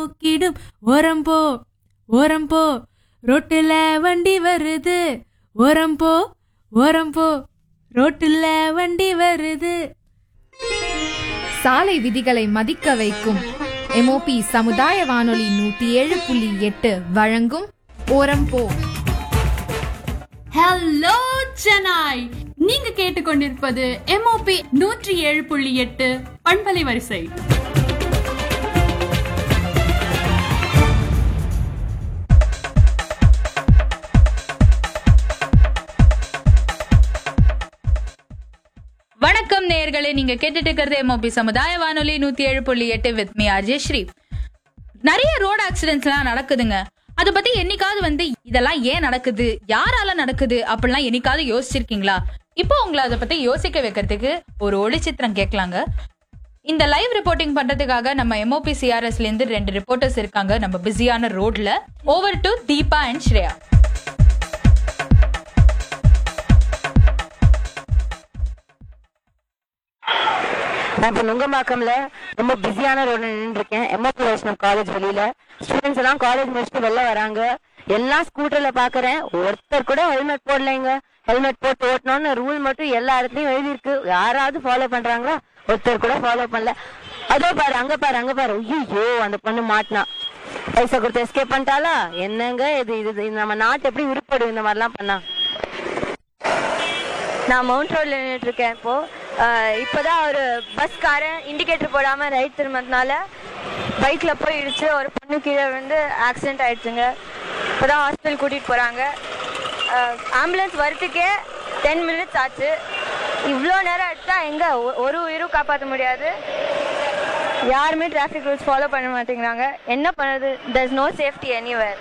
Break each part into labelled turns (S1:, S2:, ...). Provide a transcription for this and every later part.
S1: மூக்கிடும் ஓரம் போ ஓரம் போ ரோட்டுல வண்டி வருது ஓரம் போ ஓரம் போ ரோட்டுல வண்டி வருது
S2: சாலை விதிகளை மதிக்க வைக்கும் எம்ஓபி சமுதாய வானொலி நூத்தி ஏழு புள்ளி எட்டு வழங்கும் ஓரம் போ
S3: ஹலோ சென்னாய் நீங்க கேட்டுக்கொண்டிருப்பது எம்ஓபி நூற்றி ஏழு புள்ளி எட்டு பண்பலை வரிசை
S4: வணக்கம் நேயர்களே நீங்க கேட்டுட்டு இருக்கிறது எம்ஓபி சமுதாய வானொலி நூத்தி ஏழு புள்ளி எட்டு வித் மீ அஜய் ஸ்ரீ நிறைய ரோட் ஆக்சிடென்ட்ஸ்லாம் நடக்குதுங்க அதை பத்தி என்னைக்காவது வந்து இதெல்லாம் ஏன் நடக்குது யாரால நடக்குது அப்படிலாம் என்னைக்காவது யோசிச்சிருக்கீங்களா இப்போ உங்களை அதை பத்தி யோசிக்க வைக்கிறதுக்கு ஒரு ஒளிச்சித்திரம் கேட்கலாங்க இந்த லைவ் ரிப்போர்ட்டிங் பண்றதுக்காக நம்ம எம்ஓபி சிஆர்எஸ்ல இருந்து ரெண்டு ரிப்போர்ட்டர்ஸ் இருக்காங்க நம்ம பிஸியான ரோட்ல over to Deepa and Shreya
S5: நான் இப்போ நுங்கம்பாக்கம்ல ரொம்ப பிஸியான ரோட்ல நின்று இருக்கேன் எம்ஓபி வைஷ்ணவ் காலேஜ் வெளியில ஸ்டூடெண்ட்ஸ் எல்லாம் காலேஜ் முடிச்சுட்டு வெளில வராங்க எல்லாம் ஸ்கூட்டர்ல பாக்குறேன் ஒருத்தர் கூட ஹெல்மெட் போடலைங்க ஹெல்மெட் போட்டு ஓட்டணும்னு ரூல் மட்டும் எல்லா இடத்துலயும் எழுதியிருக்கு யாராவது ஃபாலோ பண்றாங்களா ஒருத்தர் கூட ஃபாலோ பண்ணல அதோ பாரு அங்க பாரு அங்க பாரு ஐயோ அந்த பொண்ணு மாட்டினா பைசா கொடுத்து எஸ்கேப் பண்ணிட்டாளா என்னங்க இது இது இது நம்ம நாட்டு எப்படி உருப்படும் இந்த மாதிரிலாம் பண்ணா
S6: நான் மவுண்ட் ரோட்ல நின்றுட்டு இருக்கேன் இப்போ அஹ் இப்போதான் ஒரு பஸ்காரன் இண்டிகேட்டர் போடாம ரைட் திரும்பினதுனால பைக்ல போய் இடிச்சு ஒரு பொண்ணு கீழே விழுந்து ஆக்சிடென்ட் ஆயிடுச்சுங்க இப்போதான் ஹாஸ்பிட்டல் கூட்டிட்டு போறாங்க ஆம்புலன்ஸ் வரத்துக்கே டென் மினிட்ஸ் ஆச்சு இவ்வளோ நேரம் எடுத்தா எங்க ஒ- ஒரு உயிரும் காப்பாற்ற முடியாது யாருமே டிராஃபிக் ரூல்ஸ் ஃபாலோ பண்ண மாட்டேங்கிறாங்க என்ன பண்ணுறது there's நோ சேஃப்டி எனிவேர்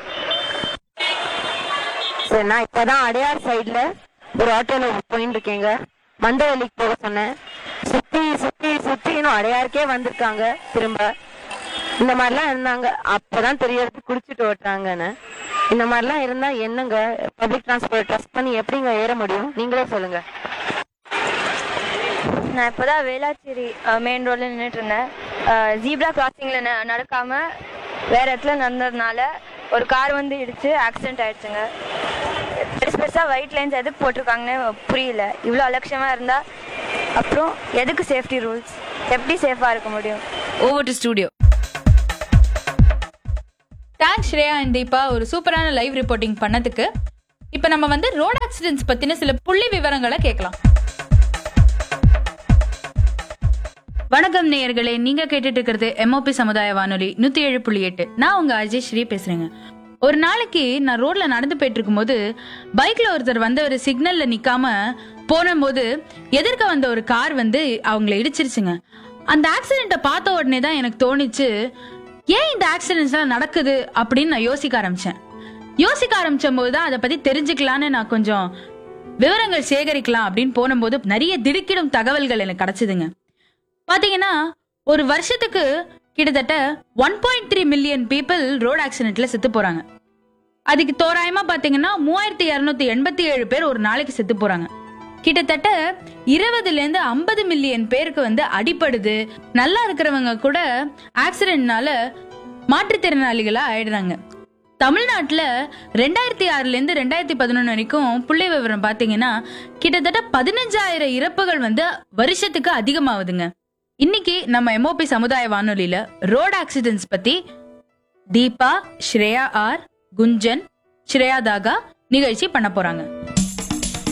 S5: சரி நான் இப்பதான் அடையார் சைடுல ஒரு ஆட்டோல போயிட்டு இருக்கேங்க மந்தவெளிக்கு போக சொன்னேன் சுத்தி சுத்தி சுத்தி இன்னும் அடையாருக்கே வந்திருக்காங்க திரும்ப இந்த மாதிரிலாம் இருந்தாங்க அப்பதான் தெரியறது குடிச்சிட்டு ஓட்டுறாங்கன்னு இந்த மாதிரிலாம் இருந்தா என்னங்க பப்ளிக் டிரான்ஸ்போர்ட் ட்ரஸ்ட் பண்ணி எப்படிங்க ஏற முடியும் நீங்களே சொல்லுங்க
S6: நான் இப்போதான் வேளாச்சேரி மெயின் ரோட்ல நின்றுட்டு இருந்தேன் ஜீப்ரா கிராசிங்ல நடக்காம வேற இடத்துல நடந்ததுனால ஒரு கார் வந்து இடிச்சு ஆக்சிடென்ட் ஆயிடுச்சுங்க பெருசு பெருசாக ஒயிட் லைன்ஸ் எதுக்கு போட்டிருக்காங்கன்னு புரியல இவ்வளோ அலட்சியமா இருந்தா அப்புறம் எதுக்கு சேஃப்டி ரூல்ஸ் எப்படி சேஃபாக இருக்க முடியும்
S4: over to studio thanks Shreya and Deepa ஒரு சூப்பரான லைவ் ரிப்போர்ட்டிங் பண்ணதுக்கு இப்போ நம்ம வந்து ரோட் ஆக்சிடென்ட்ஸ் பத்தின சில புள்ளி விவரங்களை கேட்கலாம் வணக்கம் நேயர்களே நீங்க கேட்டுட்டு இருக்கிறது எம்ஓபி சமுதாய வானொலி நூத்தி ஏழு புள்ளி எட்டு நான் உங்க அஜய் ஸ்ரீ பேசுறேங்க ஒரு நாளைக்கு நான் ரோட்ல நடந்து போயிட்டு இருக்கும்போது பைக்ல ஒருத்தர் வந்து ஒரு சிக்னல்ல நிக்காம போனபோது எதிர்க்க வந்த ஒரு கார் வந்து அவங்கள இடிச்சிருச்சுங்க அந்த ஆக்சிடென்ட்டை பார்த்த உடனே தான் எனக்கு தோணுச்சு ஏன் இந்த ஆக்சிடென்ட்ஸ்லாம் நடக்குது அப்படின்னு நான் யோசிக்க ஆரம்பிச்சேன் யோசிக்க ஆரம்பிச்ச போது தான் அதை பத்தி தெரிஞ்சுக்கலான்னு நான் கொஞ்சம் விவரங்கள் சேகரிக்கலாம் அப்படின்னு போனபோது நிறைய திடுக்கிடும் தகவல்கள் எனக்கு கிடைச்சதுங்க பாத்தீங்கன்னா ஒரு வருஷத்துக்கு கிட்டத்தட்ட one point three million people road ஆக்சிடென்ட்ல செத்து போறாங்க அதுக்கு தோராயமா பாத்தீங்கன்னா மூவாயிரத்தி இருநூத்தி எண்பத்தி ஏழு பேர் ஒரு நாளைக்கு செத்து போறாங்க கிட்டத்தட்ட இருபதுல இருந்து ஐம்பது மில்லியன் பேருக்கு வந்து அடிபடுது நல்லா இருக்கிறவங்க கூட ஆக்சிடென்ட்னால மாற்றுத்திறனாளிகளா ஆயிடுறாங்க தமிழ்நாட்டுல ரெண்டாயிரத்தி ஆறுல இருந்து ரெண்டாயிரத்தி பதினொன்று வரைக்கும் புள்ளி விவரம் பாத்தீங்கன்னா கிட்டத்தட்ட பதினஞ்சாயிரம் இறப்புகள் வந்து வருஷத்துக்கு அதிகமாகுதுங்க இன்னைக்கு நம்ம எம்ஓபி சமுதாய வானொலியில ரோட் ஆக்சிடென்ட்ஸ் பத்தி தீபா ஸ்ரேயா ஆர் குஞ்சன் ஸ்ரேயா தாகா நிகழ்ச்சி பண்ண போறாங்க